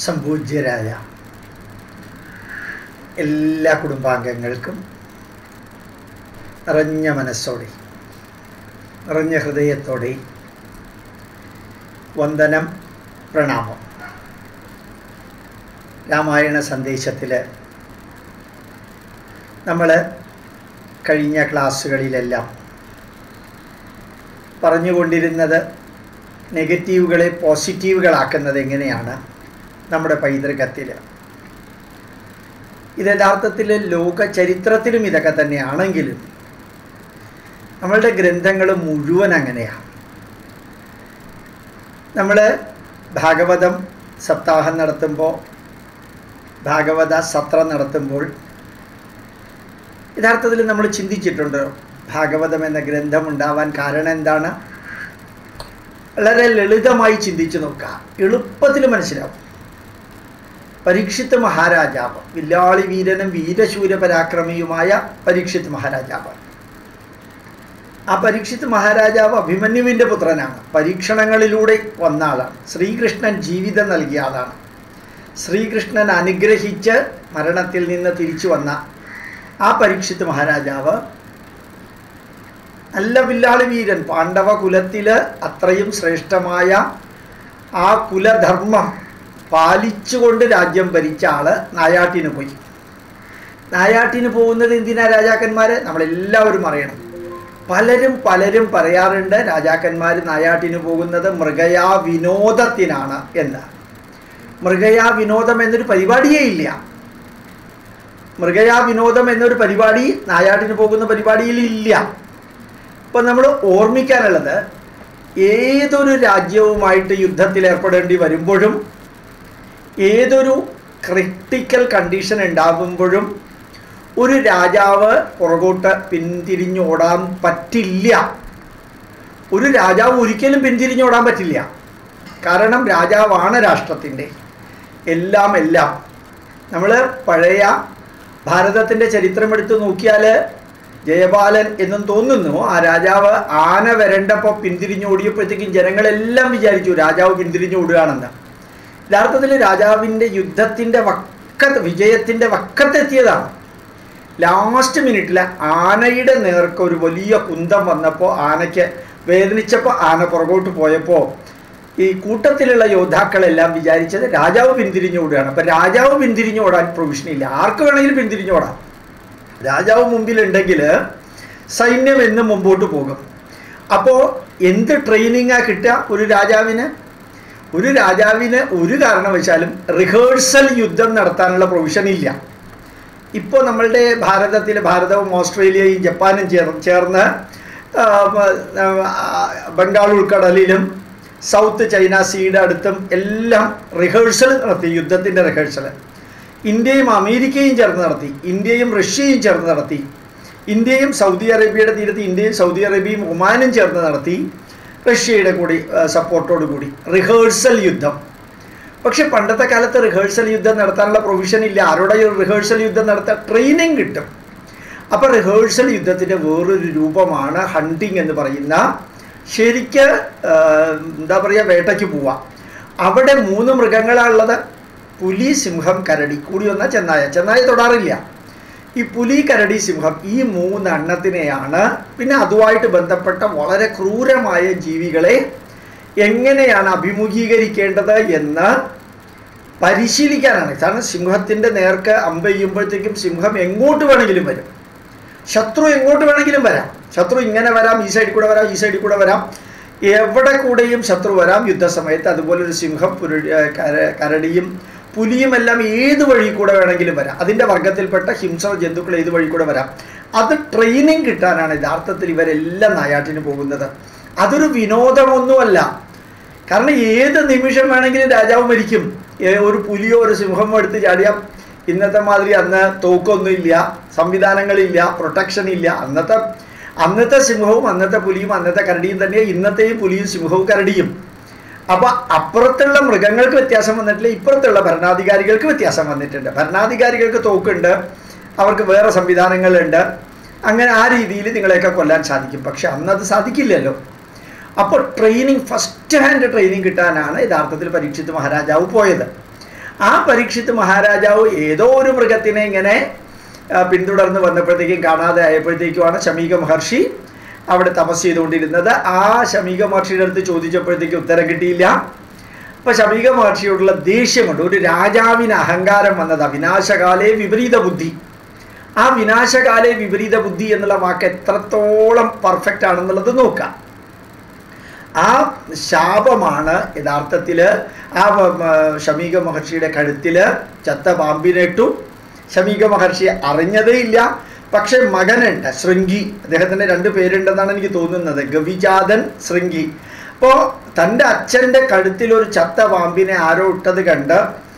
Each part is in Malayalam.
സംപൂജ്യരായ എല്ലാ കുടുംബാംഗങ്ങൾക്കും നിറഞ്ഞ മനസ്സോടെ നിറഞ്ഞ ഹൃദയത്തോടെ വന്ദനം പ്രണാമം രാമായണ സന്ദേശത്തിൽ നമ്മൾ കഴിഞ്ഞ ക്ലാസ്സുകളിലെല്ലാം പറഞ്ഞുകൊണ്ടിരുന്നത് നെഗറ്റീവുകളെ പോസിറ്റീവുകളാക്കുന്നത് എങ്ങനെയാണ് നമ്മുടെ പൈതൃകത്തിൽ ഇത് യഥാർത്ഥത്തിൽ ലോക ചരിത്രത്തിലും ഇതൊക്കെ തന്നെയാണെങ്കിലും നമ്മളുടെ ഗ്രന്ഥങ്ങൾ മുഴുവൻ അങ്ങനെയാണ് നമ്മൾ ഭാഗവതം സപ്താഹം നടത്തുമ്പോൾ ഭാഗവത സത്രം നടത്തുമ്പോൾ യഥാർത്ഥത്തിൽ നമ്മൾ ചിന്തിച്ചിട്ടുണ്ട് ഭാഗവതം എന്ന ഗ്രന്ഥം ഉണ്ടാവാൻ കാരണം എന്താണ് വളരെ ലളിതമായി ചിന്തിച്ചു നോക്കുക എളുപ്പത്തിൽ മനസ്സിലാവും പരീക്ഷിത്ത് മഹാരാജാവ് വില്ലാളി വീരനും വീരശൂര പരാക്രമിയുമായ പരീക്ഷിത്ത് മഹാരാജാവ് ആ പരീക്ഷിത്ത് മഹാരാജാവ് അഭിമന്യുവിൻ്റെ പുത്രനാണ് പരീക്ഷണങ്ങളിലൂടെ വന്ന ആളാണ് ശ്രീകൃഷ്ണൻ ജീവിതം നൽകിയ ആളാണ് ശ്രീകൃഷ്ണൻ അനുഗ്രഹിച്ച് മരണത്തിൽ നിന്ന് തിരിച്ചു വന്ന ആ പരീക്ഷിത്ത് മഹാരാജാവ് നല്ല വില്ലാളി വീരൻ പാണ്ഡവ കുലത്തിൽ അത്രയും ശ്രേഷ്ഠമായ ആ കുലധർമ്മം പാലിച്ചുകൊണ്ട് രാജ്യം ഭരിച്ച ആള് നായാട്ടിന് പോയി നായാട്ടിന് പോകുന്നത് എന്തിനാ രാജാക്കന്മാർ നമ്മളെല്ലാവരും അറിയണം പലരും പലരും പറയാറുണ്ട് രാജാക്കന്മാർ നായാട്ടിന് പോകുന്നത് മൃഗയാ വിനോദത്തിനാണ് എന്ന് മൃഗയാ വിനോദം എന്നൊരു പരിപാടിയേ ഇല്ല മൃഗയാ വിനോദം എന്നൊരു പരിപാടി നായാട്ടിന് പോകുന്ന പരിപാടിയിൽ ഇല്ല ഇപ്പം നമ്മൾ ഓർമ്മിക്കാനുള്ളത് ഏതൊരു രാജ്യവുമായിട്ട് യുദ്ധത്തിൽ ഏർപ്പെടേണ്ടി വരുമ്പോഴും ഏതൊരു ക്രിട്ടിക്കൽ കണ്ടീഷൻ ഉണ്ടാകുമ്പോഴും ഒരു രാജാവ് പുറകോട്ട് പിന്തിരിഞ്ഞോടാൻ പറ്റില്ല ഒരു രാജാവ് ഒരിക്കലും പിന്തിരിഞ്ഞോടാൻ പറ്റില്ല കാരണം രാജാവാണ് രാഷ്ട്രത്തിൻ്റെ എല്ലാം എല്ലാം നമ്മൾ പഴയ ഭാരതത്തിൻ്റെ ചരിത്രം എടുത്ത് നോക്കിയാൽ ജയപാലൻ എന്നും തോന്നുന്നു ആ രാജാവ് ആന വരണ്ടപ്പോൾ പിന്തിരിഞ്ഞോടിയപ്പോഴത്തേക്കും ജനങ്ങളെല്ലാം വിചാരിച്ചു രാജാവ് പിന്തിരിഞ്ഞോടുകയാണെന്ന് യഥാർത്ഥത്തിൽ രാജാവിൻ്റെ യുദ്ധത്തിൻ്റെ വക്കത്ത് വിജയത്തിൻ്റെ വക്കത്തെത്തിയതാണ് ലാസ്റ്റ് മിനിറ്റിൽ ആനയുടെ നേർക്ക് ഒരു വലിയ കുന്തം വന്നപ്പോൾ ആനയ്ക്ക് വേദനിച്ചപ്പോൾ ആന പുറകോട്ട് പോയപ്പോൾ ഈ കൂട്ടത്തിലുള്ള യോദ്ധാക്കളെല്ലാം വിചാരിച്ചത് രാജാവ് പിന്തിരിഞ്ഞോടുകയാണ് അപ്പം രാജാവ് പിന്തിരിഞ്ഞോടാൻ പ്രൊവിഷനില്ല ആർക്ക് വേണമെങ്കിലും പിന്തിരിഞ്ഞോടാം രാജാവ് മുമ്പിലുണ്ടെങ്കിൽ സൈന്യം എന്നും മുമ്പോട്ട് പോകും അപ്പോൾ എന്ത് ട്രെയിനിങ്ങാണ് കിട്ടുക ഒരു രാജാവിന് ഒരു രാജാവിന് ഒരു കാരണവശാലും റിഹേഴ്സൽ യുദ്ധം നടത്താനുള്ള പ്രൊവിഷൻ ഇല്ല ഇപ്പോൾ നമ്മളുടെ ഭാരതത്തിൽ ഭാരതവും ഓസ്ട്രേലിയയും ജപ്പാനും ചേർ ചേർന്ന് ബംഗാൾ ഉൾക്കടലിലും സൗത്ത് ചൈന സീയുടെ അടുത്തും എല്ലാം റിഹേഴ്സൽ നടത്തി യുദ്ധത്തിൻ്റെ റിഹേഴ്സൽ ഇന്ത്യയും അമേരിക്കയും ചേർന്ന് നടത്തി ഇന്ത്യയും റഷ്യയും ചേർന്ന് നടത്തി ഇന്ത്യയും സൗദി അറേബ്യയുടെ തീരത്ത് ഇന്ത്യയും സൗദി അറേബ്യയും ഒമാനും ചേർന്ന് നടത്തി റഷ്യയുടെ കൂടി സപ്പോർട്ടോട് കൂടി റിഹേഴ്സൽ യുദ്ധം പക്ഷെ പണ്ടത്തെ കാലത്ത് റിഹേഴ്സൽ യുദ്ധം നടത്താനുള്ള പ്രൊവിഷൻ ഇല്ല ആരോടെ റിഹേഴ്സൽ യുദ്ധം നടത്താൻ ട്രെയിനിങ് കിട്ടും അപ്പോൾ റിഹേഴ്സൽ യുദ്ധത്തിൻ്റെ വേറൊരു രൂപമാണ് ഹണ്ടിങ് എന്ന് പറയുന്ന ശരിക്ക് എന്താ പറയുക വേട്ടയ്ക്ക് പോവാം അവിടെ മൂന്ന് മൃഗങ്ങളാണുള്ളത് പുലി സിംഹം കരടി കൂടി വന്നാൽ ചെന്നായ ചെന്നായ തൊടാറില്ല ഈ പുലി കരടി സിംഹം ഈ മൂന്നെണ്ണത്തിനെയാണ് പിന്നെ അതുമായിട്ട് ബന്ധപ്പെട്ട വളരെ ക്രൂരമായ ജീവികളെ എങ്ങനെയാണ് അഭിമുഖീകരിക്കേണ്ടത് എന്ന് പരിശീലിക്കാനാണ് കാരണം സിംഹത്തിൻ്റെ നേർക്ക് അമ്പെയ്യുമ്പോഴത്തേക്കും സിംഹം എങ്ങോട്ട് വേണമെങ്കിലും വരും ശത്രു എങ്ങോട്ട് വേണമെങ്കിലും വരാം ശത്രു ഇങ്ങനെ വരാം ഈ സൈഡിൽ കൂടെ വരാം ഈ സൈഡിൽ കൂടെ വരാം എവിടെ കൂടെയും ശത്രു വരാം യുദ്ധസമയത്ത് അതുപോലെ ഒരു സിംഹം കരടിയും പുലിയും എല്ലാം ഏത് വഴി കൂടെ വേണമെങ്കിലും വരാം അതിൻ്റെ വർഗത്തിൽപ്പെട്ട ഹിംസ ജന്തുക്കൾ ഏത് വഴി കൂടെ വരാം അത് ട്രെയിനിങ് കിട്ടാനാണ് യഥാർത്ഥത്തിൽ ഇവരെല്ലാം നായാട്ടിന് പോകുന്നത് അതൊരു വിനോദമൊന്നുമല്ല കാരണം ഏത് നിമിഷം വേണമെങ്കിലും രാജാവ് മരിക്കും ഒരു പുലിയോ ഒരു സിംഹമോ എടുത്ത് ചാടിയാൽ ഇന്നത്തെ മാതിരി അന്ന് തോക്കൊന്നുമില്ല സംവിധാനങ്ങളില്ല പ്രൊട്ടക്ഷൻ ഇല്ല അന്നത്തെ അന്നത്തെ സിംഹവും അന്നത്തെ പുലിയും അന്നത്തെ കരടിയും തന്നെ ഇന്നത്തെയും പുലിയും സിംഹവും കരടിയും അപ്പോൾ അപ്പുറത്തുള്ള മൃഗങ്ങൾക്ക് വ്യത്യാസം വന്നിട്ടില്ല ഇപ്പുറത്തുള്ള ഭരണാധികാരികൾക്ക് വ്യത്യാസം വന്നിട്ടുണ്ട് ഭരണാധികാരികൾക്ക് തോക്കുണ്ട് അവർക്ക് വേറെ സംവിധാനങ്ങളുണ്ട് അങ്ങനെ ആ രീതിയിൽ നിങ്ങളെയൊക്കെ കൊല്ലാൻ സാധിക്കും പക്ഷെ അന്നത് സാധിക്കില്ലല്ലോ അപ്പോൾ ട്രെയിനിങ് ഫസ്റ്റ് ഹാൻഡ് ട്രെയിനിങ് കിട്ടാനാണ് യഥാർത്ഥത്തിൽ പരീക്ഷിത് മഹാരാജാവ് പോയത് ആ പരീക്ഷിത്ത് മഹാരാജാവ് ഏതോ ഒരു മൃഗത്തിനെ ഇങ്ങനെ ആ, പിന്തുടർന്ന് വന്നപ്പോഴത്തേക്കും കാണാതെ ആയപ്പോഴത്തേക്കുമാണ് ശമീക മഹർഷി അവിടെ തപസ് ചെയ്തുകൊണ്ടിരുന്നത് ആ ശമീക മഹർഷിയുടെ അടുത്ത് ചോദിച്ചപ്പോഴത്തേക്ക് ഉത്തരം കിട്ടിയില്ല അപ്പൊ ശമീക മഹർഷിയോടുള്ള ദേഷ്യം കൊണ്ട് ഒരു രാജാവിന് അഹങ്കാരം വന്നതാ വിനാശകാലേ വിപരീത ബുദ്ധി ആ വിനാശകാലേ വിപരീത ബുദ്ധി എന്നുള്ള വാക്ക് എത്രത്തോളം പെർഫെക്റ്റ് ആണെന്നുള്ളത് നോക്കാം ആ ശാപമാണ് യഥാർത്ഥത്തിൽ ആ വ- മ- ശമീക മഹർഷിയുടെ കഴുത്തിൽ ചത്ത പാമ്പിനിട്ടു ശമീക മഹർഷി അറിഞ്ഞതേ ഇല്ല പക്ഷെ മകനുണ്ട് ശൃംഗി അദ്ദേഹത്തിൻ്റെ രണ്ട് പേരുണ്ടെന്നാണ് എനിക്ക് തോന്നുന്നത് ഗവിജാതൻ ശൃംഗി അപ്പോൾ തൻ്റെ അച്ഛൻ്റെ കഴുത്തിൽ ഒരു ചത്ത പാമ്പിനെ ആരോ ഇട്ടത് കണ്ട്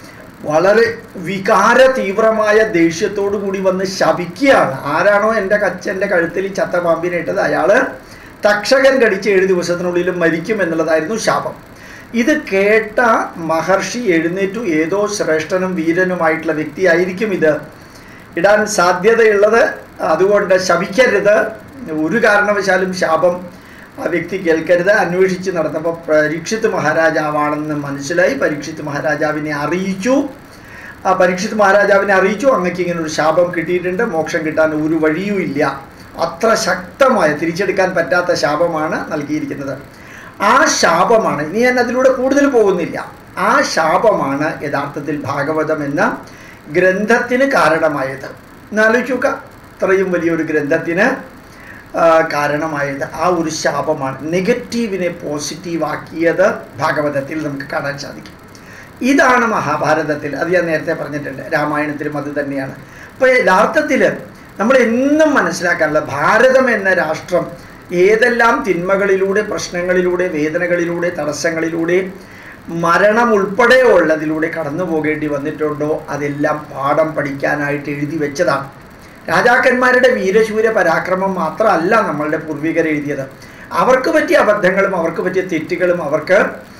വളരെ വികാര തീവ്രമായ ദേഷ്യത്തോടു കൂടി വന്ന് ശപിക്കുകയാണ് ആരാണോ എൻ്റെ അച്ഛൻ്റെ കഴുത്തിൽ ഈ ചത്ത പാമ്പിനെ ഇട്ടത് അയാൾ തക്ഷകൻ കടിച്ച് ഏഴ് ദിവസത്തിനുള്ളിൽ മരിക്കും എന്നുള്ളതായിരുന്നു ശാപം ഇത് കേട്ട മഹർഷി എഴുന്നേറ്റു ഏതോ ശ്രേഷ്ഠനും വീരനുമായിട്ടുള്ള വ്യക്തിയായിരിക്കും ഇത് ഇടാൻ സാധ്യതയുള്ളത് അതുകൊണ്ട് ശപിക്കരുത് ഒരു കാരണവശാലും ശാപം ആ വ്യക്തി കേൾക്കരുത് അന്വേഷിച്ച് നടന്നപ്പോൾ പരീക്ഷിത് മഹാരാജാവാണെന്ന് മനസ്സിലായി പരീക്ഷിത് മഹാരാജാവിനെ അറിയിച്ചു ആ പരീക്ഷിത് മഹാരാജാവിനെ അറിയിച്ചു അങ്ങക്ക് ഇങ്ങനെ ഒരു ശാപം കിട്ടിയിട്ടുണ്ട് മോക്ഷം കിട്ടാൻ ഒരു വഴിയും ഇല്ല അത്ര ശക്തമായ തിരിച്ചെടുക്കാൻ പറ്റാത്ത ശാപമാണ് നൽകിയിരിക്കുന്നത് ആ ശാപമാണ് ഇനി ഞാൻ അതിലൂടെ കൂടുതൽ പോകുന്നില്ല ആ ശാപമാണ് യഥാർത്ഥത്തിൽ ഭാഗവതം എന്ന ഗ്രന്ഥത്തിന് കാരണമായത് എന്നാലോചിക്കുക ഇത്രയും വലിയൊരു ഗ്രന്ഥത്തിന് ആ, കാരണമായത് ആ ഒരു ശാപമാണ് നെഗറ്റീവിനെ പോസിറ്റീവ് ആക്കിയത് ഭാഗവതത്തിൽ നമുക്ക് കാണാൻ സാധിക്കും ഇതാണ് മഹാഭാരതത്തിൽ അത് ഞാൻ നേരത്തെ പറഞ്ഞിട്ടുണ്ട് രാമായണത്തിലും അത് തന്നെയാണ് അപ്പോൾ യഥാർത്ഥത്തിൽ നമ്മൾ എന്നും മനസ്സിലാക്കാനുള്ള ഭാരതം എന്ന രാഷ്ട്രം ഏതെല്ലാം തിന്മകളിലൂടെ പ്രശ്നങ്ങളിലൂടെ വേദനകളിലൂടെ തടസ്സങ്ങളിലൂടെ മരണം ഉൾപ്പെടെ ഉള്ളതിലൂടെ കടന്നു പോകേണ്ടി വന്നിട്ടുണ്ടോ അതെല്ലാം പാഠം പഠിക്കാനായിട്ട് എഴുതി വെച്ചതാണ് രാജാക്കന്മാരുടെ വീരശൂര പരാക്രമം മാത്രമല്ല നമ്മളുടെ പൂർവികർ എഴുതിയത് അവർക്ക് പറ്റിയ അബദ്ധങ്ങളും അവർക്ക് പറ്റിയ തെറ്റുകളും അവർക്ക്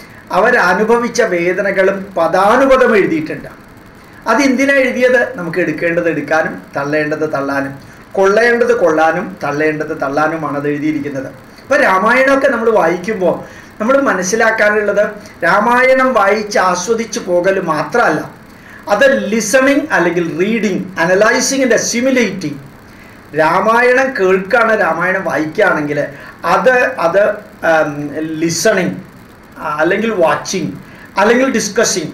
അവരനുഭവിച്ച വേദനകളും പദാനുപദം എഴുതിയിട്ടുണ്ട് അതെന്തിനാ എഴുതിയത് നമുക്ക് എടുക്കേണ്ടത് എടുക്കാനും തള്ളേണ്ടത് തള്ളാനും കൊള്ളേണ്ടത് കൊള്ളാനും തള്ളേണ്ടത് തള്ളാനുമാണ് അത് എഴുതിയിരിക്കുന്നത് അപ്പോൾ രാമായണമൊക്കെ നമ്മൾ വായിക്കുമ്പോൾ നമ്മൾ മനസ്സിലാക്കാനുള്ളത് രാമായണം വായിച്ച് ആസ്വദിച്ച് പോകൽ മാത്രമല്ല അത് ലിസണിങ് അല്ലെങ്കിൽ reading analysing and assimilating Ramayana കേൾക്കുകയാണ് രാമായണം വായിക്കുകയാണെങ്കിൽ അത് അത് ലിസണിങ് അല്ലെങ്കിൽ വാച്ചിങ് അല്ലെങ്കിൽ ഡിസ്കസിങ്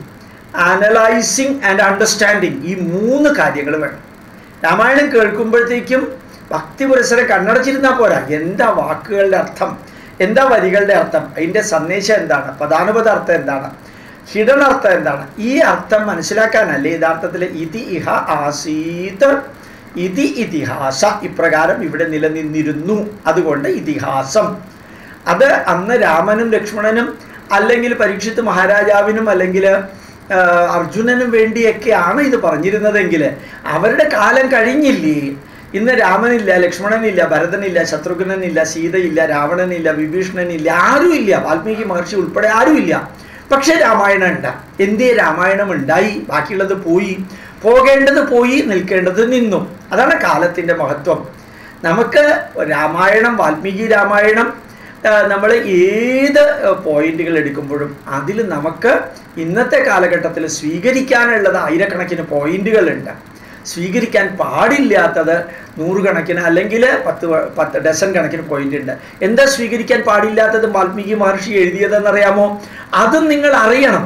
അനലൈസിങ് ആൻഡ് അണ്ടർസ്റ്റാൻഡിങ് ഈ മൂന്ന് കാര്യങ്ങൾ വേണം രാമായണം കേൾക്കുമ്പോഴത്തേക്കും ഭക്തി പുരസരം കണ്ണടച്ചിരുന്നാൽ പോരാ എന്താ വാക്കുകളുടെ അർത്ഥം എന്താ വരികളുടെ അർത്ഥം അതിൻ്റെ സന്ദേശം എന്താണ് പദാനുപത അർത്ഥം എന്താണ് ഹിഡൻ അർത്ഥം എന്താണ് ഈ അർത്ഥം മനസ്സിലാക്കാനല്ലേ യഥാർത്ഥത്തിൽ ഇതി ഇഹ ആസീത് ഇതി ഇതിഹാസ ഇപ്രകാരം ഇവിടെ നിലനിന്നിരുന്നു അതുകൊണ്ട് ഇതിഹാസം അത് അന്ന് രാമനും ലക്ഷ്മണനും അല്ലെങ്കിൽ പരീക്ഷിത്ത് മഹാരാജാവിനും അല്ലെങ്കിൽ ആ, അർജുനനും വേണ്ടിയൊക്കെയാണ് ഇത് പറഞ്ഞിരുന്നതെങ്കിൽ അവരുടെ കാലം കഴിഞ്ഞില്ലേ ഇന്ന് രാമനില്ല ലക്ഷ്മണനില്ല ഭരതനില്ല ശത്രുഘ്നനില്ല സീതയില്ല രാവണനില്ല വിഭീഷണനില്ല ആരുമില്ല വാൽമീകി മഹർഷി ഉൾപ്പെടെ ആരുമില്ല പക്ഷേ രാമായണം ഉണ്ട് എന്തേ രാമായണം ഉണ്ടായി ബാക്കിയുള്ളത് പോയി പോകേണ്ടത് പോയി നിൽക്കേണ്ടത് നിന്നു അതാണ് കാലത്തിൻ്റെ മഹത്വം നമുക്ക് രാമായണം വാൽമീകി രാമായണം നമ്മൾ ഏത് പോയിന്റുകൾ എടുക്കുമ്പോഴും അതിൽ നമുക്ക് ഇന്നത്തെ കാലഘട്ടത്തിൽ സ്വീകരിക്കാനുള്ളത് ആയിരക്കണക്കിന് പോയിന്റുകളുണ്ട് സ്വീകരിക്കാൻ പാടില്ലാത്തത് നൂറുകണക്കിന് അല്ലെങ്കിൽ പത്ത് വ- പത്ത് ഡസൻ കണക്കിന് പോയിന്റ് ഉണ്ട് എന്താ സ്വീകരിക്കാൻ പാടില്ലാത്തത് വാൽമീകി മഹർഷി എഴുതിയതെന്നറിയാമോ അതും നിങ്ങൾ അറിയണം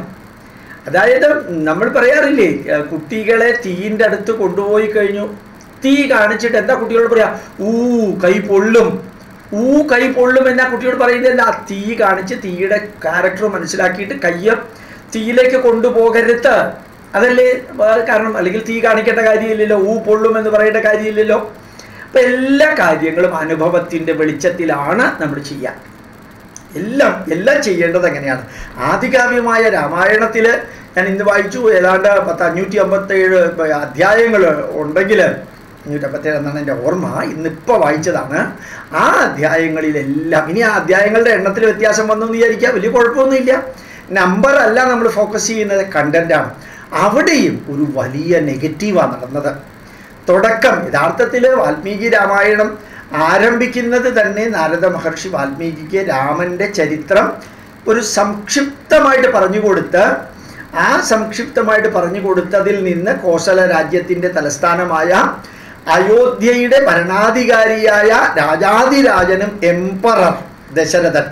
അതായത് നമ്മൾ പറയാറില്ലേ ഏർ കുട്ടികളെ തീയിൻ്റെ അടുത്ത് കൊണ്ടുപോയി കഴിഞ്ഞു തീ കാണിച്ചിട്ട് എന്താ കുട്ടികളോട് പറയാ ഊ കൈ പൊള്ളും ഊ കൈ പൊള്ളും എന്നാ കുട്ടിയോട് പറയുന്നത് എന്താ തീ കാണിച്ച് തീയുടെ ക്യാരക്ടർ മനസ്സിലാക്കിയിട്ട് കയ്യ തീയിലേക്ക് കൊണ്ടുപോകരുത് അതല്ലേ ആ, കാരണം അല്ലെങ്കിൽ തീ കാണിക്കേണ്ട കാര്യമില്ലല്ലോ ഊ പൊള്ളും എന്ന് പറയേണ്ട കാര്യമില്ലല്ലോ അപ്പൊ എല്ലാ കാര്യങ്ങളും അനുഭവത്തിന്റെ വെളിച്ചത്തിലാണ് നമ്മൾ ചെയ്യുക എല്ലാം എല്ലാം ചെയ്യേണ്ടത് എങ്ങനെയാണ് ആദികാവ്യമായ രാമായണത്തിൽ ഞാൻ ഇന്ന് വായിച്ചു ഏതാണ്ട് പത്ത് അഞ്ഞൂറ്റി അമ്പത്തേഴ് അധ്യായങ്ങൾ ഉണ്ടെങ്കിൽ അഞ്ഞൂറ്റി അമ്പത്തേഴ് എന്നാണ് എൻ്റെ ഓർമ്മ ഇന്നിപ്പോൾ വായിച്ചതാണ് ആ അധ്യായങ്ങളിലെല്ലാം ഇനി ആ അധ്യായങ്ങളുടെ എണ്ണത്തിൽ വ്യത്യാസം വന്നു എന്ന് വിചാരിക്കുക വലിയ കുഴപ്പമൊന്നുമില്ല നമ്പർ അല്ല നമ്മൾ ഫോക്കസ് ചെയ്യുന്നത് കണ്ടന്റാണ് അവിടെയും ഒരു വലിയ നെഗറ്റീവാണ് നടന്നത് തുടക്കം യഥാർത്ഥത്തിൽ വാൽമീകി രാമായണം ആരംഭിക്കുന്നത് തന്നെ നാരദ മഹർഷി വാൽമീകിക്ക് രാമൻ്റെ ചരിത്രം ഒരു സംക്ഷിപ്തമായിട്ട് പറഞ്ഞു കൊടുത്ത് ആ സംക്ഷിപ്തമായിട്ട് പറഞ്ഞു കൊടുത്തതിൽ നിന്ന് കോസല രാജ്യത്തിൻ്റെ തലസ്ഥാനമായ അയോധ്യയുടെ ഭരണാധികാരിയായ രാജാതിരാജനും എംപറർ ദശരഥൻ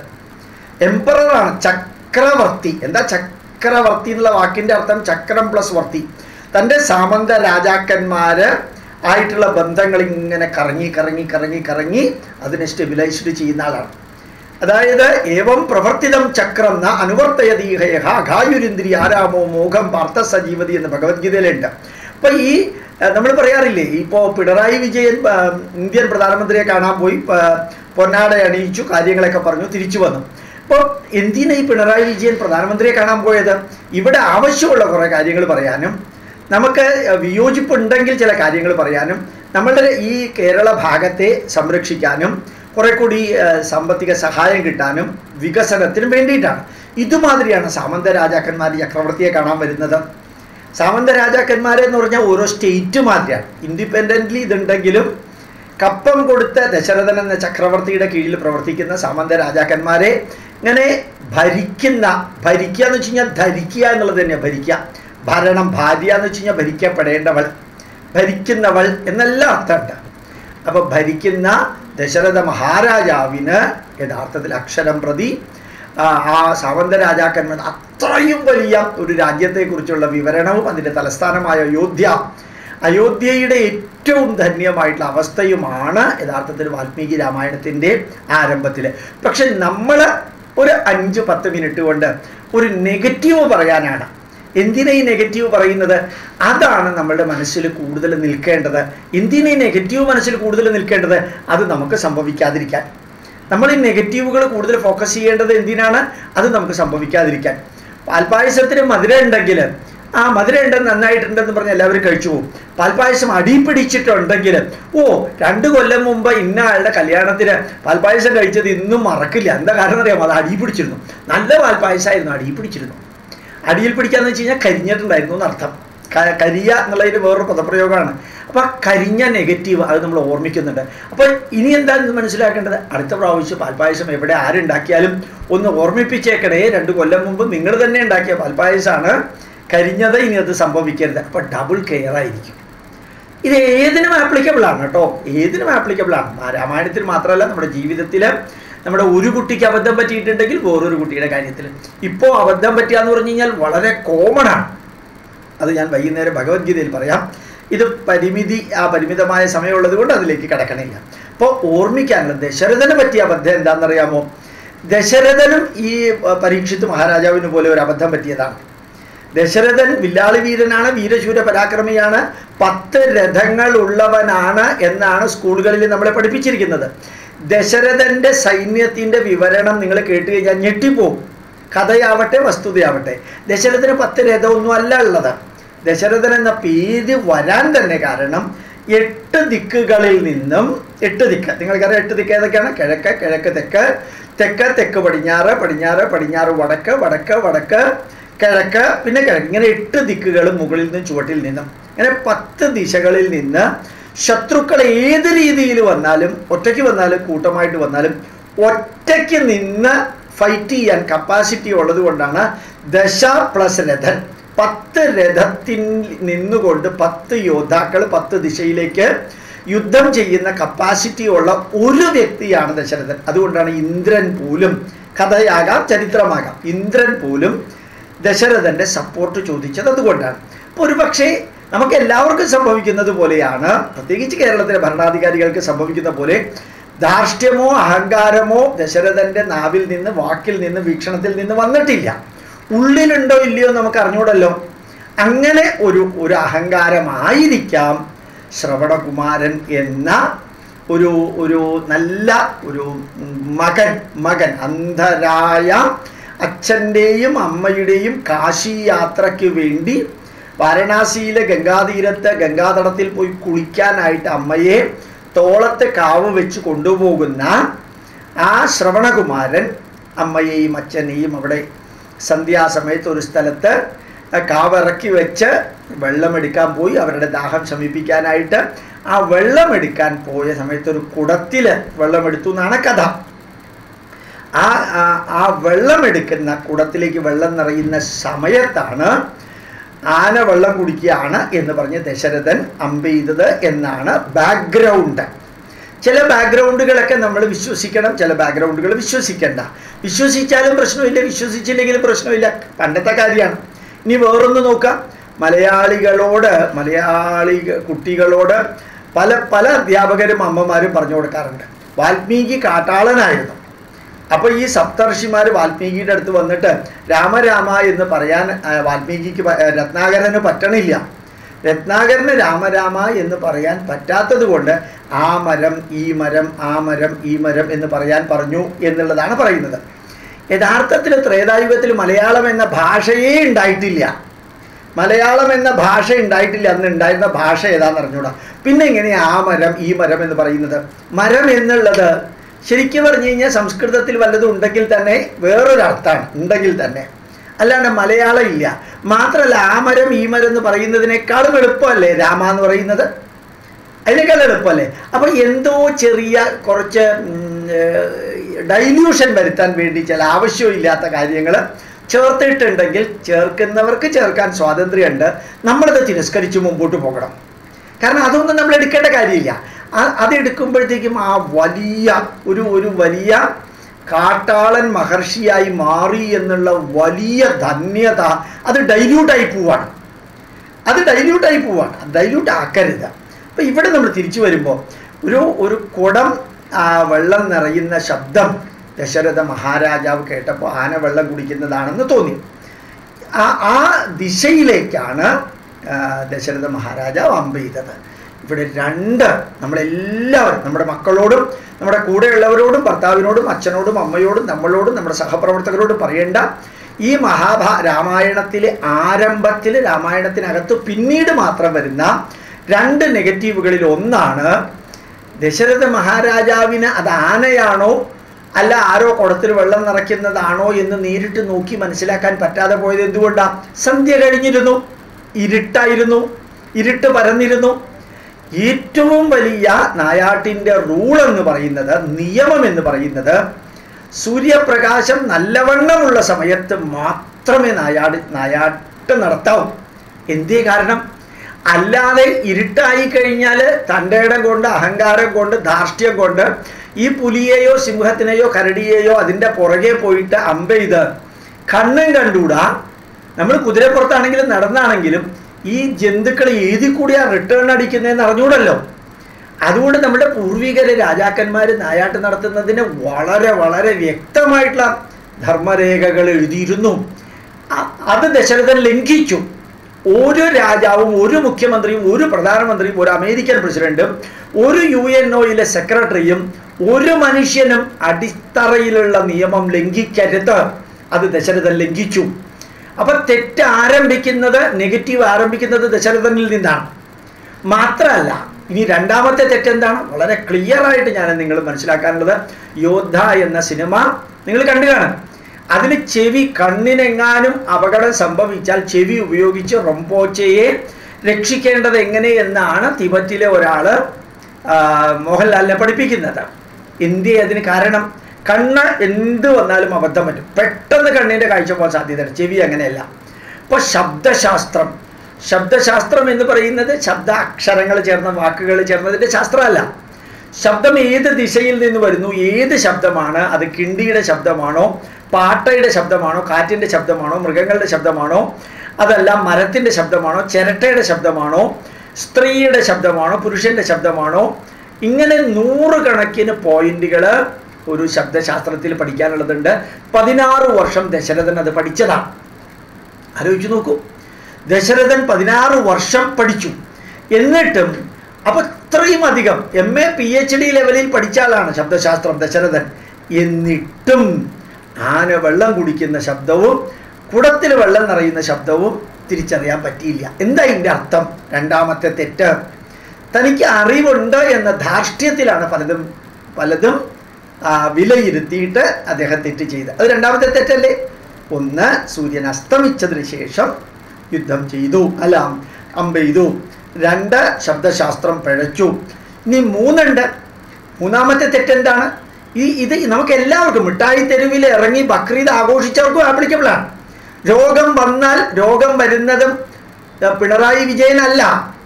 എംപററാണ് ചക്രവർത്തി എന്താ ചക്രവർത്തി എന്നുള്ള വാക്കിൻ്റെ അർത്ഥം ചക്രം പ്ലസ് വർത്തി തൻ്റെ സാമന്ത രാജാക്കന്മാര് ആയിട്ടുള്ള ബന്ധങ്ങൾ ഇങ്ങനെ കറങ്ങി കറങ്ങി കറങ്ങി കറങ്ങി അതിനെ സ്റ്റെബിലൈസ്ഡ് ചെയ്യുന്ന ആളാണ് അതായത് ഏവം പ്രവർത്തിതം ചക്രം ന അനുവർത്തയതീഹയ അഘായുരിന്ദ്രി ആരാമോ മോഹം പാർത്ഥ സജീവതി എന്ന് ഭഗവത്ഗീതയിലുണ്ട് അപ്പൊ ഈ നമ്മൾ പറയാറില്ലേ ഇപ്പോൾ പിണറായി വിജയൻ ആ, ഇന്ത്യൻ പ്രധാനമന്ത്രിയെ കാണാൻ പോയി ആ, പൊന്നാട അണിയിച്ചു കാര്യങ്ങളൊക്കെ പറഞ്ഞു തിരിച്ചു വന്നു അപ്പോൾ എന്തിനാ ഈ പിണറായി വിജയൻ പ്രധാനമന്ത്രിയെ കാണാൻ പോയത് ഇവിടെ ആവശ്യമുള്ള കുറേ കാര്യങ്ങൾ പറയാനും നമുക്ക് വിയോജിപ്പുണ്ടെങ്കിൽ ചില കാര്യങ്ങൾ പറയാനും നമ്മളുടെ ഈ കേരള ഭാഗത്തെ സംരക്ഷിക്കാനും കുറെ കൂടി ആ, സാമ്പത്തിക സഹായം കിട്ടാനും വികസനത്തിനും വേണ്ടിയിട്ടാണ് ഇതുമാതിരിയാണ് സാമന്ത രാജാക്കന്മാർ ചക്രവർത്തിയെ കാണാൻ വരുന്നത് സാമന്ത രാജാക്കന്മാരെ എന്ന് പറഞ്ഞാൽ ഓരോ സ്റ്റേറ്റ് മാതിരിയാണ് ഇൻഡിപെൻഡൻ്റ്ലി ഇതുണ്ടെങ്കിലും കപ്പം കൊടുത്ത ദശരഥൻ എന്ന ചക്രവർത്തിയുടെ കീഴിൽ പ്രവർത്തിക്കുന്ന സാമന്ത രാജാക്കന്മാരെ ഇങ്ങനെ ഭരിക്കുന്ന ഭരിക്കുക എന്ന് വെച്ച് കഴിഞ്ഞാൽ ധരിക്കുക എന്നുള്ളത് തന്നെയാണ് ഭരിക്കുക ഭരണം ഭാര്യ എന്ന് വെച്ച് കഴിഞ്ഞാൽ ഭരിക്കപ്പെടേണ്ടവൾ ഭരിക്കുന്നവൾ എന്നെല്ലാം അർത്ഥമുണ്ട് അപ്പോൾ ഭരിക്കുന്ന ദശരഥ മഹാരാജാവിന് യഥാർത്ഥത്തിൽ അക്ഷരം പ്രതി ആ, ആ സാമന്ത രാജാക്കന്മാർ അത്രയും വലിയ ഒരു രാജ്യത്തെക്കുറിച്ചുള്ള വിവരണവും അതിൻ്റെ തലസ്ഥാനമായ അയോധ്യ അയോധ്യയുടെ ഏറ്റവും ധന്യമായിട്ടുള്ള അവസ്ഥയുമാണ് യഥാർത്ഥത്തിൽ വാൽമീകി രാമായണത്തിൻ്റെ ആരംഭത്തിൽ പക്ഷെ നമ്മൾ ഒരു അഞ്ച് പത്ത് മിനിറ്റ് കൊണ്ട് ഒരു നെഗറ്റീവ് പറയാനാണ് എന്തിനാ ഈ നെഗറ്റീവ് പറയുന്നത് അതാണ് നമ്മളുടെ മനസ്സിൽ കൂടുതൽ നിൽക്കേണ്ടത് എന്തിനാ ഈ നെഗറ്റീവ് മനസ്സിൽ കൂടുതൽ നിൽക്കേണ്ടത് അത് നമുക്ക് സംഭവിക്കാതിരിക്കാൻ നമ്മൾ ഈ നെഗറ്റീവുകൾ കൂടുതൽ ഫോക്കസ് ചെയ്യേണ്ടത് എന്തിനാണ് അത് നമുക്ക് സംഭവിക്കാതിരിക്കാൻ പാൽപ്പായസത്തിന് മധുരം ഉണ്ടെങ്കിൽ ആ മധുരം ഉണ്ട് നന്നായിട്ടുണ്ടെന്ന് പറഞ്ഞ് എല്ലാവരും കഴിച്ചു പോകും പാൽപ്പായസം അടി പിടിച്ചിട്ടുണ്ടെങ്കിൽ ഓ രണ്ട് കൊല്ലം മുമ്പ് ഇന്ന ആളുടെ കല്യാണത്തിന് പാൽപ്പായസം കഴിച്ചത് ഇന്നും മറക്കില്ല എന്താ കാരണം അറിയാമോ അത് അടി പിടിച്ചിരുന്നു നല്ല പാൽപ്പായസമായിരുന്നു അടി പിടിച്ചിരുന്നു അടിയിൽ പിടിക്കാന്ന് വെച്ച് കഴിഞ്ഞാൽ കരിഞ്ഞിട്ടുണ്ടായിരുന്നു എന്നർത്ഥം ക- കരിയ എന്നുള്ളതിന് വേറൊരു പദപ്രയോഗമാണ് അപ്പോൾ കരിഞ്ഞ നെഗറ്റീവ് അത് നമ്മൾ ഓർമ്മിക്കുന്നുണ്ട് അപ്പോൾ ഇനി എന്താണെന്ന് മനസ്സിലാക്കേണ്ടത് അടുത്ത പ്രാവശ്യം പാൽപ്പായസം എവിടെ ആരുണ്ടാക്കിയാലും ഒന്ന് ഓർമ്മിപ്പിച്ചേക്കണേ രണ്ട് കൊല്ലം മുമ്പ് നിങ്ങൾ തന്നെ ഉണ്ടാക്കിയ പാൽപ്പായസമാണ് കരിഞ്ഞത് ഇനി അത് സംഭവിക്കരുത് അപ്പോൾ ഡബിൾ കെയർ ആയിരിക്കും ഇത് ഏതിനും ആപ്ലിക്കബിൾ ആണ് കേട്ടോ ഏതിനും ആപ്ലിക്കബിൾ ആണ് ആ രാമായണത്തിൽ മാത്രമല്ല നമ്മുടെ ജീവിതത്തിൽ നമ്മുടെ ഒരു കുട്ടിക്ക് അബദ്ധം പറ്റിയിട്ടുണ്ടെങ്കിൽ വേറൊരു കുട്ടിയുടെ കാര്യത്തിൽ ഇപ്പോൾ അബദ്ധം പറ്റുക പറഞ്ഞു കഴിഞ്ഞാൽ വളരെ കോമൺ ആണ് അത് ഞാൻ വൈകുന്നേരം ഭഗവത്ഗീതയിൽ പറയാം ഇത് പരിമിതി ആ പരിമിതമായ സമയമുള്ളത് കൊണ്ട് അതിലേക്ക് കടക്കണില്ല അപ്പോൾ ഓർമ്മിക്കാനുള്ള ദശരഥന് പറ്റിയ അബദ്ധം എന്താണെന്നറിയാമോ ദശരഥനും ഈ അഹ്, പരീക്ഷിത്ത് മഹാരാജാവിന് പോലെ ഒരു അബദ്ധം പറ്റിയതാണ് ദശരഥൻ വില്ലാളി വീരനാണ് വീരശൂര പരാക്രമിയാണ് പത്ത് രഥങ്ങൾ ഉള്ളവനാണ് എന്നാണ് സ്കൂളുകളിൽ നമ്മളെ പഠിപ്പിച്ചിരിക്കുന്നത് ദശരഥന്റെ സൈന്യത്തിന്റെ വിവരണം നിങ്ങൾ കേട്ട് കഴിഞ്ഞാൽ ഞെട്ടിപ്പോവും കഥയാവട്ടെ വസ്തുതയാവട്ടെ ദശരഥന് പത്ത് രഥമൊന്നും അല്ല ഉള്ളത് ദശരഥൻ എന്ന പേര് വരാൻ തന്നെ കാരണം എട്ട് ദിക്കുകളിൽ നിന്നും എട്ട് ദിക്ക് നിങ്ങൾക്കറിയാം എട്ട് ദിക്ക് ഏതൊക്കെയാണ് കിഴക്ക് കിഴക്ക് തെക്ക് തെക്ക് തെക്ക് പടിഞ്ഞാറ് പടിഞ്ഞാറ് പടിഞ്ഞാറ് വടക്ക് വടക്ക് വടക്ക് കിഴക്ക് പിന്നെ കിഴക്ക് ഇങ്ങനെ എട്ട് ദിക്കുകളും മുകളിൽ നിന്നും ചുവട്ടിൽ നിന്നും ഇങ്ങനെ പത്ത് ദിശകളിൽ നിന്ന് ശത്രുക്കൾ ഏത് രീതിയിൽ വന്നാലും ഒറ്റയ്ക്ക് വന്നാലും കൂട്ടമായിട്ട് വന്നാലും ഒറ്റയ്ക്ക് നിന്ന് ഫൈറ്റ് ചെയ്യാൻ കപ്പാസിറ്റി ഉള്ളത് കൊണ്ടാണ് ദശ പ്ലസ് രഥൻ പത്ത് രഥത്തിൽ നിന്നുകൊണ്ട് പത്ത് യോദ്ധാക്കൾ പത്ത് ദിശയിലേക്ക് യുദ്ധം ചെയ്യുന്ന കപ്പാസിറ്റി ഉള്ള ഒരു വ്യക്തിയാണ് ദശരഥൻ അതുകൊണ്ടാണ് ഇന്ദ്രൻ പോലും കഥയാകാം ചരിത്രമാകാം ഇന്ദ്രൻ പോലും ദശരഥന്റെ സപ്പോർട്ട് ചോദിച്ചത് അതുകൊണ്ടാണ് അപ്പോൾ ഒരുപക്ഷെ നമുക്ക് എല്ലാവർക്കും സംഭവിക്കുന്നത് പോലെയാണ് പ്രത്യേകിച്ച് കേരളത്തിലെ ഭരണാധികാരികൾക്ക് സംഭവിക്കുന്ന പോലെ ധാർഷ്ട്യമോ അഹങ്കാരമോ ദശരഥന്റെ നാവിൽ നിന്ന് വാക്കിൽ നിന്ന് വീക്ഷണത്തിൽ നിന്ന് വന്നിട്ടില്ല ഉള്ളിലുണ്ടോ ഇല്ലയോ നമുക്ക് അറിഞ്ഞൂടല്ലോ അങ്ങനെ ഒരു ഒരു അഹങ്കാരമായിരിക്കാം ശ്രവണകുമാരൻ എന്ന ഒരു ഒരു നല്ല ഒരു മകൻ മകൻ അന്ധരായ അച്ഛൻ്റെയും അമ്മയുടെയും കാശി യാത്രയ്ക്ക് വേണ്ടി വാരണാസിയിലെ ഗംഗാതീരത്ത് ഗംഗാതടത്തിൽ പോയി കുളിക്കാനായിട്ട് അമ്മയെ തോളത്തെ കാവ് വെച്ച് കൊണ്ടുപോകുന്ന ആ ശ്രവണകുമാരൻ അമ്മയെയും അച്ഛനെയും അവിടെ സന്ധ്യാസമയത്ത് ഒരു സ്ഥലത്ത് കാവിറക്കി വെച്ച് വെള്ളമെടുക്കാൻ പോയി അവരുടെ ദാഹം ശമിപ്പിക്കാനായിട്ട് ആ വെള്ളമെടുക്കാൻ പോയ സമയത്ത് ഒരു കുടത്തിൽ വെള്ളമെടുത്തു എന്നാണ് കഥ ആ ആ- ആ വെള്ളം എടുക്കുന്ന കുടത്തിലേക്ക് വെള്ളം നിറയുന്ന സമയത്താണ് ആന വെള്ളം കുടിക്കുകയാണ് എന്ന് പറഞ്ഞ് ദശരഥൻ അമ്പെയ്തത് എന്നാണ് ബാക്ക്ഗ്രൗണ്ട് ചില ബാക്ക്ഗ്രൗണ്ടുകളൊക്കെ നമ്മൾ വിശ്വസിക്കണം ചില ബാക്ക്ഗ്രൗണ്ടുകൾ വിശ്വസിക്കണ്ട വിശ്വസിച്ചാലും പ്രശ്നമില്ല വിശ്വസിച്ചില്ലെങ്കിലും പ്രശ്നമില്ല പണ്ടത്തെ കാര്യമാണ് ഇനി വേറൊന്ന് നോക്കാം മലയാളികളോട് മലയാളി കുട്ടികളോട് പല പല അധ്യാപകരും അമ്മമാരും പറഞ്ഞു കൊടുക്കാറുണ്ട് വാൽമീകി കാട്ടാളനായിരുന്നു അപ്പോൾ ഈ സപ്തർഷിമാർ വാൽമീകിയുടെ അടുത്ത് വന്നിട്ട് രാമരാമ എന്ന് പറയാൻ ആ, വാൽമീകിക്ക് പ- ആ, രത്നാകരന് പറ്റണില്ല രത്നാകരന് രാമരാമ എന്ന് പറയാൻ പറ്റാത്തത് കൊണ്ട് ആ മരം ഈ മരം ആ മരം ഈ മരം എന്ന് പറയാൻ പറഞ്ഞു എന്നുള്ളതാണ് പറയുന്നത് യഥാർത്ഥത്തിൽ ത്രേതായുഗത്തിൽ മലയാളം എന്ന ഭാഷയേ ഉണ്ടായിട്ടില്ല മലയാളം എന്ന ഭാഷ ഉണ്ടായിട്ടില്ല അന്ന് ഉണ്ടായിരുന്ന ഭാഷ ഏതാന്ന് അറിഞ്ഞൂടാ പിന്നെ എങ്ങനെയാ ആ മരം ഈ മരം എന്ന് പറയുന്നത് മരം എന്നുള്ളത് ശരിക്കും പറഞ്ഞു കഴിഞ്ഞാൽ സംസ്കൃതത്തിൽ വല്ലതും ഉണ്ടെങ്കിൽ തന്നെ വേറൊരർത്ഥാണ് ഉണ്ടെങ്കിൽ തന്നെ അല്ലാണ്ട് മലയാളം ഇല്ല മാത്രമല്ല ആ മരം ഈ മരം എന്ന് പറയുന്നതിനേക്കാളും എളുപ്പമല്ലേ രാമ എന്ന് പറയുന്നത് അതിനേക്കാൾ എളുപ്പമല്ലേ അപ്പൊ എന്തോ ചെറിയ കുറച്ച് ഡൈല്യൂഷൻ വരുത്താൻ വേണ്ടി ചില ആവശ്യമില്ലാത്ത കാര്യങ്ങൾ ചേർത്തിട്ടുണ്ടെങ്കിൽ ചേർക്കുന്നവർക്ക് ചേർക്കാൻ സ്വാതന്ത്ര്യമുണ്ട് നമ്മളത് തിരസ്കരിച്ച് മുമ്പോട്ട് പോകണം കാരണം അതൊന്നും നമ്മൾ എടുക്കേണ്ട കാര്യമില്ല ആ- അത് എടുക്കുമ്പോഴത്തേക്കും ആ വലിയ ഒരു ഒരു വലിയ കാട്ടാളൻ മഹർഷിയായി മാറി എന്നുള്ള വലിയ ധന്യത അത് ഡൈല്യൂട്ടായി പോവാണ് അത് ഡൈല്യൂട്ടായി പോവാണ് ഡൈല്യൂട്ട് ആക്കരുത് അപ്പം ഇവിടെ നമ്മൾ തിരിച്ചു വരുമ്പോൾ ഒരു ഒരു കുടം ആ വെള്ളം നിറയുന്ന ശബ്ദം ദശരഥ മഹാരാജാവ് കേട്ടപ്പോൾ ആന വെള്ളം കുടിക്കുന്നതാണെന്ന് തോന്നി ആ ആ ദിശയിലേക്കാണ് ആ, ദശരഥ മഹാരാജാവ് അമ്പ ചെയ്തത് ഇവിടെ രണ്ട് നമ്മളെല്ലാവരും നമ്മുടെ മക്കളോടും നമ്മുടെ കൂടെയുള്ളവരോടും ഭർത്താവിനോടും അച്ഛനോടും അമ്മയോടും നമ്മളോടും നമ്മുടെ സഹപ്രവർത്തകരോടും പറയേണ്ട ഈ മഹാഭാ രാമായണത്തിലെ ആരംഭത്തിൽ രാമായണത്തിനകത്ത് പിന്നീട് മാത്രം വരുന്ന രണ്ട് നെഗറ്റീവുകളിൽ ഒന്നാണ് ദശരഥ മഹാരാജാവിന് അത് ആനയാണോ അല്ല ആരോ കുടത്തിൽ വെള്ളം നിറയ്ക്കുന്നതാണോ എന്ന് നേരിട്ട് നോക്കി മനസ്സിലാക്കാൻ പറ്റാതെ പോയത് എന്തുകൊണ്ടാ സന്ധ്യ കഴിഞ്ഞിരുന്നു ഇരുട്ടായിരുന്നു ഇരുട്ട് പരന്നിരുന്നു ഏറ്റവും വലിയ നായാട്ടിൻ്റെ റൂൾ എന്ന് പറയുന്നത് നിയമം എന്ന് പറയുന്നത് സൂര്യപ്രകാശം നല്ലവണ്ണമുള്ള സമയത്ത് മാത്രമേ നായാട് നായാട്ട് നടത്താവൂ എന്തേ കാരണം അല്ലാതെ ഇരുട്ടായി കഴിഞ്ഞാൽ തൻ്റെ ഇടം കൊണ്ട് അഹങ്കാരം കൊണ്ട് ധാർഷ്ട്യം കൊണ്ട് ഈ പുലിയെയോ സിംഹത്തിനെയോ കരടിയെയോ അതിൻ്റെ പുറകെ പോയിട്ട് അമ്പെയ്ത് കണ്ണും കണ്ടൂടാ നമ്മൾ കുതിരപ്പുറത്താണെങ്കിലും നടന്നാണെങ്കിലും ഈ ജന്തുക്കൾ ഏതി കൂടിയാ റിട്ടേൺ അടിക്കുന്നതെന്ന് അറിഞ്ഞൂടല്ലോ അതുകൊണ്ട് നമ്മുടെ പൂർവികര് രാജാക്കന്മാർ നായാട്ട് നടത്തുന്നതിന് വളരെ വളരെ വ്യക്തമായിട്ടുള്ള ധർമ്മരേഖകൾ എഴുതിയിരുന്നു അ- അത് ദശരഥൻ ലംഘിച്ചു ഒരു രാജാവും ഒരു മുഖ്യമന്ത്രിയും ഒരു പ്രധാനമന്ത്രിയും ഒരു അമേരിക്കൻ പ്രസിഡന്റും ഒരു യു എൻ ഒയിലെ സെക്രട്ടറിയും ഒരു മനുഷ്യനും അടിത്തറയിലുള്ള നിയമം ലംഘിക്കരുത് അത് ദശരഥൻ ലംഘിച്ചു അപ്പൊ തെറ്റ് ആരംഭിക്കുന്നത് നെഗറ്റീവ് ആരംഭിക്കുന്നത് ദശരഥനിൽ നിന്നാണ് മാത്രമല്ല ഇനി രണ്ടാമത്തെ തെറ്റെന്താണ് വളരെ ക്ലിയർ ആയിട്ട് ഞാൻ നിങ്ങൾ മനസ്സിലാക്കാനുള്ളത് യോദ്ധ എന്ന സിനിമ നിങ്ങൾ കണ്ടു കാണും അതിൽ ചെവി കണ്ണിനെങ്ങാനും അപകടം സംഭവിച്ചാൽ ചെവി ഉപയോഗിച്ച് റൊമ്പോച്ചയെ രക്ഷിക്കേണ്ടത് എങ്ങനെ എന്നാണ് തിബറ്റിലെ ഒരാള് ആ, മോഹൻലാലിനെ പഠിപ്പിക്കുന്നത് എന്തേ അതിന് കാരണം കണ്ണ് എന്ത് വന്നാലും അബദ്ധം പറ്റും പെട്ടെന്ന് കണ്ണിൻ്റെ കാഴ്ച പോകാൻ സാധ്യതയുണ്ട് ചെവി അങ്ങനെയല്ല ഇപ്പോൾ ശബ്ദശാസ്ത്രം ശബ്ദശാസ്ത്രം എന്ന് പറയുന്നത് ശബ്ദ അക്ഷരങ്ങൾ ചേർന്ന വാക്കുകൾ ചേർന്നതിൻ്റെ ശാസ്ത്രമല്ല ശബ്ദം ഏത് ദിശയിൽ നിന്ന് വരുന്നു ഏത് ശബ്ദമാണ് അത് കിണ്ടിയുടെ ശബ്ദമാണോ പാട്ടയുടെ ശബ്ദമാണോ കാറ്റിൻ്റെ ശബ്ദമാണോ മൃഗങ്ങളുടെ ശബ്ദമാണോ അതല്ല മരത്തിൻ്റെ ശബ്ദമാണോ ചിരട്ടയുടെ ശബ്ദമാണോ സ്ത്രീയുടെ ശബ്ദമാണോ പുരുഷൻ്റെ ശബ്ദമാണോ ഇങ്ങനെ നൂറുകണക്കിന് പോയിന്റുകൾ ഒരു ശബ്ദശാസ്ത്രത്തിൽ പഠിക്കാനുള്ളതുണ്ട് പതിനാറ് വർഷം ദശരഥൻ അത് പഠിച്ചതാണ് ആലോചിച്ച് നോക്കൂ ദശരഥൻ പതിനാറ് വർഷം പഠിച്ചു എന്നിട്ടും അപ്പൊ ഇത്രയും അധികം M A P H D ലെവലിൽ പഠിച്ച ആളാണ് ശബ്ദശാസ്ത്രം ദശരഥൻ എന്നിട്ടും ആന വെള്ളം കുടിക്കുന്ന ശബ്ദവും കുടത്തിൽ വെള്ളം നിറയുന്ന ശബ്ദവും തിരിച്ചറിയാൻ പറ്റിയില്ല എന്താ ഇതിൻ്റെ അർത്ഥം രണ്ടാമത്തെ തെറ്റ് തനിക്ക് അറിവുണ്ട് എന്ന ധാർഷ്ട്യത്തിലാണ് പലതും പലതും ആ, വിലയിരുത്തിയിട്ട് അദ്ദേഹം തെറ്റ് ചെയ്ത് അത് രണ്ടാമത്തെ തെറ്റല്ലേ ഒന്ന് സൂര്യൻ അസ്തമിച്ചതിന് ശേഷം യുദ്ധം ചെയ്തു അല്ല അമ്പെയ്തു രണ്ട് ശബ്ദശാസ്ത്രം പിഴച്ചു ഇനി മൂന്നുണ്ട് മൂന്നാമത്തെ തെറ്റെന്താണ് ഈ ഇത് നമുക്ക് എല്ലാവർക്കും മിഠായി തെരുവിൽ ഇറങ്ങി ബക്രീദ് ആഘോഷിച്ചവർക്കും ആപ്ലിക്കബിൾ ആണ് രോഗം വന്നാൽ രോഗം വരുന്നതും ആ, പിണറായി വിജയനല്ല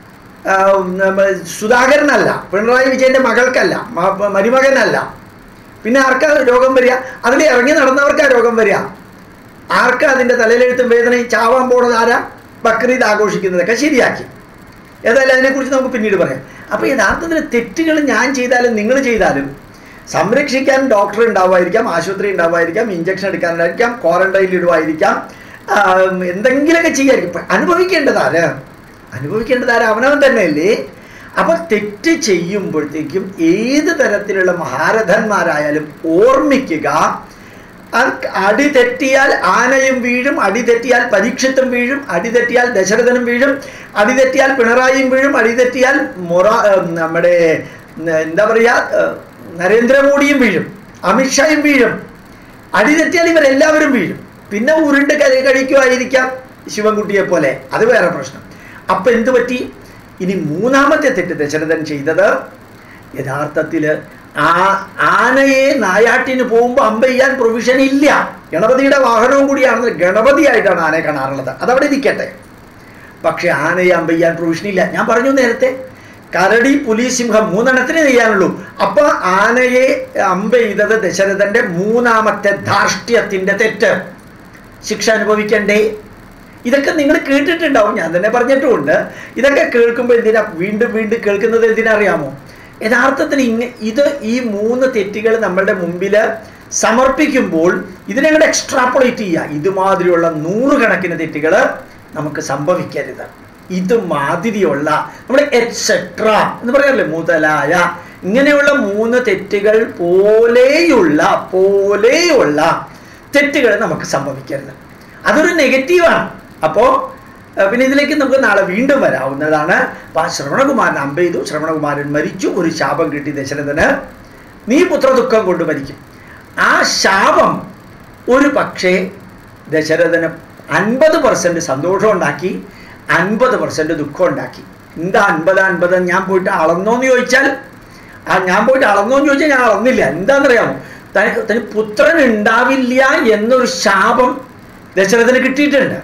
ആ, ഉം, സുധാകരനല്ല പിണറായി വിജയന്റെ മകൾക്കല്ല മ- മരുമകനല്ല പിന്നെ ആർക്കാ രോഗം വരിക അതിൽ ഇറങ്ങി നടന്നവർക്കാ രോഗം വരിക ആർക്കാ അതിൻ്റെ തലയിലെഴുത്തും വേദനയും ചാവാൻ പോണത് ആരാ ബക്രീദ് ആഘോഷിക്കുന്നതൊക്കെ ശരിയാക്കി ഏതായാലും അതിനെക്കുറിച്ച് നമുക്ക് പിന്നീട് പറയാം അപ്പോൾ യഥാർത്ഥത്തിൽ തെറ്റുകൾ ഞാൻ ചെയ്താലും നിങ്ങൾ ചെയ്താലും സംരക്ഷിക്കാൻ ഡോക്ടർ ഉണ്ടാവുമായിരിക്കാം ആശുപത്രി ഉണ്ടാവുമായിരിക്കാം ഇഞ്ചക്ഷൻ എടുക്കാനുണ്ടായിരിക്കാം ക്വാറന്റൈനിൽ ഇടുമായിരിക്കാം ആ, എന്തെങ്കിലുമൊക്കെ ചെയ്യായിരിക്കും ഇപ്പം അനുഭവിക്കേണ്ടതാര് അനുഭവിക്കേണ്ടതാര് അവനവൻ തന്നെയല്ലേ അപ്പോൾ തെറ്റ് ചെയ്യുമ്പോഴത്തേക്കും ഏത് തരത്തിലുള്ള മഹാരഥന്മാരായാലും ഓർമ്മിക്കുക അത് അടി തെറ്റിയാൽ ആനയും വീഴും അടി തെറ്റിയാൽ പരീക്ഷത്തും വീഴും അടി തെറ്റിയാൽ ദശരഥനും വീഴും അടി തെറ്റിയാൽ പിണറായിയും വീഴും അടി തെറ്റിയാൽ മൊറ ഏഹ് നമ്മുടെ ഉം, എന്താ പറയുക ഏഹ് നരേന്ദ്രമോദിയും വീഴും അമിത്ഷായും വീഴും അടി തെറ്റിയാൽ ഇവരെല്ലാവരും വീഴും പിന്നെ ഉരുണ്ട് കരി കഴിക്കുമായിരിക്കാം ശിവൻകുട്ടിയെ പോലെ അത് വേറെ പ്രശ്നം അപ്പം എന്ത് പറ്റി ഇനി മൂന്നാമത്തെ തെറ്റ് ദശരഥൻ ചെയ്തത് യഥാർത്ഥത്തിൽ ആ ആനയെ നായാട്ടിന് പോകുമ്പോൾ അമ്പ ചെയ്യാൻ പ്രൊവിഷൻ ഇല്ല ഗണപതിയുടെ വാഹനവും കൂടിയാണെന്ന് ഗണപതിയായിട്ടാണ് ആനയെ കാണാറുള്ളത് അതവിടെ ഇരിക്കട്ടെ പക്ഷെ ആനയെ അമ്പ ചെയ്യാൻ പ്രൊവിഷൻ ഇല്ല ഞാൻ പറഞ്ഞു നേരത്തെ കരടി പുലി സിംഹം മൂന്നെണ്ണത്തിന് ചെയ്യാനുള്ളൂ അപ്പൊ ആനയെ അമ്പ ചെയ്തത് ദശരഥന്റെ മൂന്നാമത്തെ ധാർഷ്ട്യത്തിന്റെ തെറ്റ് ശിക്ഷ അനുഭവിക്കണ്ടേ ഇതൊക്കെ നിങ്ങൾ കേട്ടിട്ടുണ്ടാവും ഞാൻ തന്നെ പറഞ്ഞിട്ടുമുണ്ട് ഇതൊക്കെ കേൾക്കുമ്പോൾ എന്തിനാ വീണ്ടും വീണ്ടും കേൾക്കുന്നത് എന്തിനാ അറിയാമോ യഥാർത്ഥത്തിൽ ഇങ്ങ ഇത് ഈ മൂന്ന് തെറ്റുകൾ നമ്മളുടെ മുമ്പിൽ സമർപ്പിക്കുമ്പോൾ ഇതിനങ്ങോട്ട് എക്സ്ട്രാപ്പുലേറ്റ് ചെയ്യുക ഇതുമാതിരിയുള്ള നൂറുകണക്കിന് തെറ്റുകൾ നമുക്ക് സംഭവിക്കരുത് ഇത് മാതിരിയുള്ള നമ്മുടെ എറ്റ്സെട്ര എന്ന് പറയാറില്ലേ മുതലായ ഇങ്ങനെയുള്ള മൂന്ന് തെറ്റുകൾ പോലെയുള്ള പോലെയുള്ള തെറ്റുകൾ നമുക്ക് സംഭവിക്കരുത് അതൊരു നെഗറ്റീവാണ് അപ്പോൾ പിന്നെ ഇതിലേക്ക് നമുക്ക് നാളെ വീണ്ടും വരാവുന്നതാണ് അപ്പൊ ആ ശ്രവണകുമാരൻ അമ്പ ചെയ്തു ശ്രവണകുമാരൻ മരിച്ചു ഒരു ശാപം കിട്ടി ദശരഥന് നീ പുത്രദുഃഖം കൊണ്ട് മരിക്കും ആ ശാപം ഒരു പക്ഷേ ദശരഥന് അൻപത് പെർസെൻറ്റ് സന്തോഷം ഉണ്ടാക്കി അൻപത് പെർസെൻറ്റ് ദുഃഖം ഉണ്ടാക്കി എന്താ അൻപത് അൻപത് ഞാൻ പോയിട്ട് അളന്നോന്ന് ചോദിച്ചാൽ ആ ഞാൻ പോയിട്ട് അളന്നോന്ന് ചോദിച്ചാൽ ഞാൻ അളന്നില്ല എന്താണെന്നറിയാമോ തനിക്ക് തനിക്ക് പുത്രൻ ഉണ്ടാവില്ല എന്നൊരു ശാപം ദശരഥന് കിട്ടിയിട്ടുണ്ട്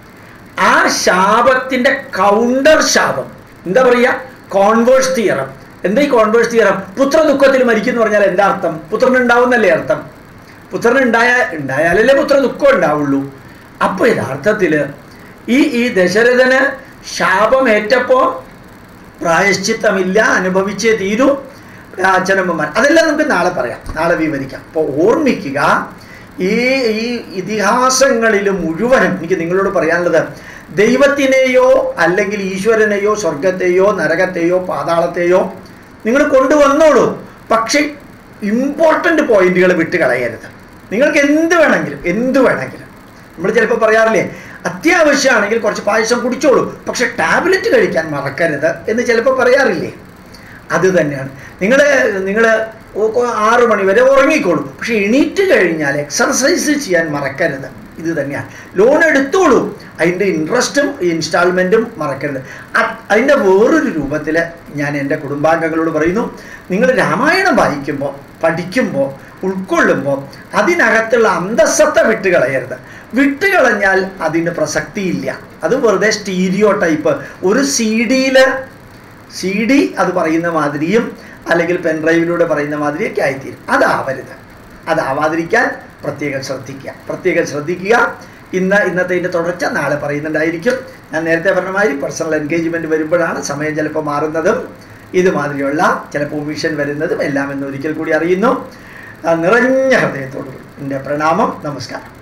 ആ ശാപത്തിന്റെ കൗണ്ടർ ശാപം എന്താ പറയുക കോൺവേഴ്സ് തിയറം എന്താ ഈ കോൺവേഴ്സ് തിയറം പുത്ര ദുഃഖത്തിൽ മരിക്കും എന്ന് പറഞ്ഞാൽ എന്താ അർത്ഥം പുത്രൻ ഉണ്ടാവുന്നല്ലേ അർത്ഥം പുത്രൻ ഉണ്ടായ ഉണ്ടായാലല്ലേ പുത്ര ദുഃഖം ഉണ്ടാവുള്ളൂ അപ്പോൾ യഥാർത്ഥത്തിൽ ഈ ഈ ദശരഥന് ശാപമേറ്റപ്പോൾ പ്രായശ്ചിത്തമില്ല അനുഭവിച്ചേ തീരൂ അച്ഛനമ്മമാർ അതെല്ലാം നമുക്ക് നാളെ പറയാം നാളെ വിവരിക്കാം അപ്പോൾ ഓർമ്മിക്കുക ഈ ഈ ഇതിഹാസങ്ങളിൽ മുഴുവനും എനിക്ക് നിങ്ങളോട് പറയാനുള്ളത് ദൈവത്തിനെയോ അല്ലെങ്കിൽ ഈശ്വരനെയോ സ്വർഗത്തെയോ നരകത്തെയോ പാതാളത്തെയോ നിങ്ങൾ കൊണ്ടുവന്നോളൂ പക്ഷേ ഇമ്പോർട്ടൻ്റ് പോയിന്റുകൾ വിട്ട് കളയരുത് നിങ്ങൾക്ക് എന്ത് വേണമെങ്കിലും എന്ത് വേണമെങ്കിലും നമ്മൾ ചിലപ്പോൾ പറയാറില്ലേ അത്യാവശ്യമാണെങ്കിൽ കുറച്ച് പായസം കുടിച്ചോളൂ പക്ഷെ ടാബ്ലറ്റ് കഴിക്കാൻ മറക്കരുത് എന്ന് ചിലപ്പോൾ പറയാറില്ലേ അത് തന്നെയാണ് നിങ്ങൾ നിങ്ങൾ ആറു മണി വരെ ഉറങ്ങിക്കോളൂ പക്ഷെ എണീറ്റ് കഴിഞ്ഞാൽ എക്സർസൈസ് ചെയ്യാൻ മറക്കരുത് ഇത് തന്നെയാണ് ലോൺ എടുത്തോളൂ അതിൻ്റെ ഇൻട്രസ്റ്റും ഇൻസ്റ്റാൾമെൻറ്റും മറക്കരുത് അ- അതിൻ്റെ വേറൊരു രൂപത്തിൽ ഞാൻ എൻ്റെ കുടുംബാംഗങ്ങളോട് പറയുന്നു നിങ്ങൾ രാമായണം വായിക്കുമ്പോൾ പഠിക്കുമ്പോൾ ഉൾക്കൊള്ളുമ്പോൾ അതിനകത്തുള്ള അന്തസ്സത്ത വിട്ടുകളയരുത് വിട്ടുകളഞ്ഞാൽ അതിന് പ്രസക്തിയില്ല അത് വെറുതെ സ്റ്റീരിയോ ടൈപ്പ് ഒരു സി ഡിയിൽ സി ഡി അത് പറയുന്ന മാതിരിയും അല്ലെങ്കിൽ പെൻഡ്രൈവിലൂടെ പറയുന്ന മാതിരിയൊക്കെ ആയിത്തീരും അതാവരുത് അതാവാതിരിക്കാൻ പ്രത്യേകം ശ്രദ്ധിക്കുക പ്രത്യേകം ശ്രദ്ധിക്കുക ഇന്ന് ഇന്നത്തെ ഇതിൻ്റെ തുടർച്ച നാളെ പറയുന്നുണ്ടായിരിക്കും ഞാൻ നേരത്തെ പറഞ്ഞ മാതിരി പേഴ്സണൽ എൻഗേജ്മെൻറ്റ് വരുമ്പോഴാണ് സമയം ചിലപ്പോൾ മാറുന്നതും ഇതുമാതിരിയുള്ള ചിലപ്പോൾ വിഷൻ വരുന്നതും എല്ലാം എന്ന് ഒരിക്കൽ കൂടി അറിയുന്നു ആ നിറഞ്ഞ ഹൃദയത്തോടുകൂടി എൻ്റെ പ്രണാമം നമസ്കാരം